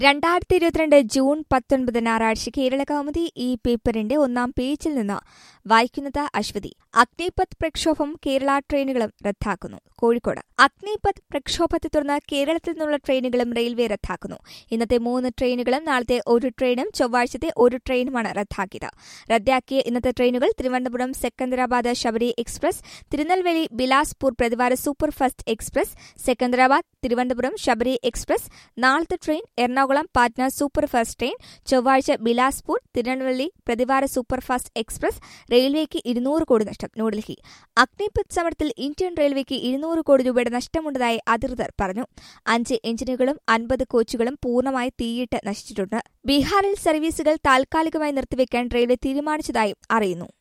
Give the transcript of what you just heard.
രണ്ടായിരത്തി ഇരുപത്തിരണ്ട് ജൂൺ പത്തൊൻപത് ഞായറാഴ്ച കേരള കൗമുദി ഈ പേപ്പറിന്റെ ഒന്നാം പേജിൽ നിന്ന് വായിക്കുന്നത് അശ്വതി അഗ്നിപത് പ്രക്ഷോഭം കേരള ട്രെയിനുകളും റദ്ദാക്കുന്നു കോഴിക്കോട് അഗ്നിപത് പ്രക്ഷോഭത്തെ തുടർന്ന് കേരളത്തിൽ നിന്നുള്ള ട്രെയിനുകളും റെയിൽവേ റദ്ദാക്കുന്നു ഇന്നത്തെ മൂന്ന് ട്രെയിനുകളും നാളത്തെ ഒരു ട്രെയിനും ചൊവ്വാഴ്ചത്തെ ഒരു ട്രെയിനുമാണ് റദ്ദാക്കിയത് റദ്ദാക്കിയ ഇന്നത്തെ ട്രെയിനുകൾ തിരുവനന്തപുരം സെക്കന്ദരാബാദ് ശബരി എക്സ്പ്രസ് തിരുനെൽവേലി ബിലാസ്പൂർ പ്രതിവാര superfast express Secunderabad Thiruvananthapuram Sabari express നാളത്തെ train Ernakulam Patna superfast train ചൊവ്വാഴ്ച ബിലാസ്പൂർ തിരുനെൽവേലി പ്രതിവാര സൂപ്പർഫാസ്റ്റ് എക്സ്പ്രസ് റെയിൽവേക്ക് ഇരുന്നൂറ് കോടി നഷ്ടം ന്യൂഡൽഹി അഗ്നിപത് സമരത്തിൽ ഇന്ത്യൻ റെയിൽവേക്ക് ഇരുന്നൂറ് കോടി രൂപയുടെ നഷ്ടമുണ്ടതായി അധികൃതർ പറഞ്ഞു അഞ്ച് എഞ്ചിനുകളും അൻപത് കോച്ചുകളും പൂർണ്ണമായി തീയിട്ട് നശിച്ചിട്ടുണ്ട് ബീഹാറിൽ സർവീസുകൾ താൽക്കാലികമായി നിർത്തിവെക്കാൻ റെയിൽവേ തീരുമാനിച്ചതായും അറിയുന്നു